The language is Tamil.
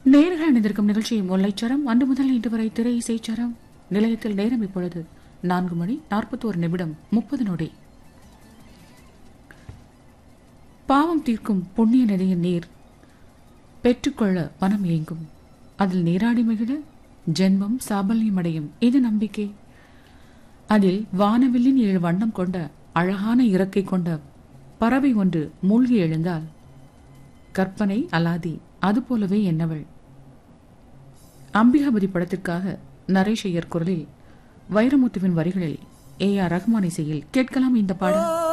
நேர்கள் அணிந்திருக்கும் நிகழ்ச்சி முல்லைச்சரம் அன்று முதல் இன்று வரை திரை இசைச்சரம் நிலையத்தில் நேரம் இப்பொழுது நான்கு மணி நாற்பத்தோரு நிமிடம் முப்பது நொடி பாவம் தீர்க்கும் புண்ணிய நதியின் நீர் பெற்றுக்கொள்ள மனம் ஏங்கும் அதில் நீராடி மகிழ ஜென்மம் சாபல்யமடையும் இது நம்பிக்கை அதில் வானவில்லின் ஏழு வண்ணம் கொண்ட அழகான இறக்கை கொண்ட பறவை ஒன்று மூழ்கி எழுந்தால் கற்பனை அலாதி அதுபோலவே என்னவள் அம்பிகாபதி படத்திற்காக நரேஷ் ஐயர் குரலில் வைரமுத்துவின் வரிகளில் ஏ ஆர் ரஹ்மான் இசையில் கேட்கலாம் இந்த பாடல்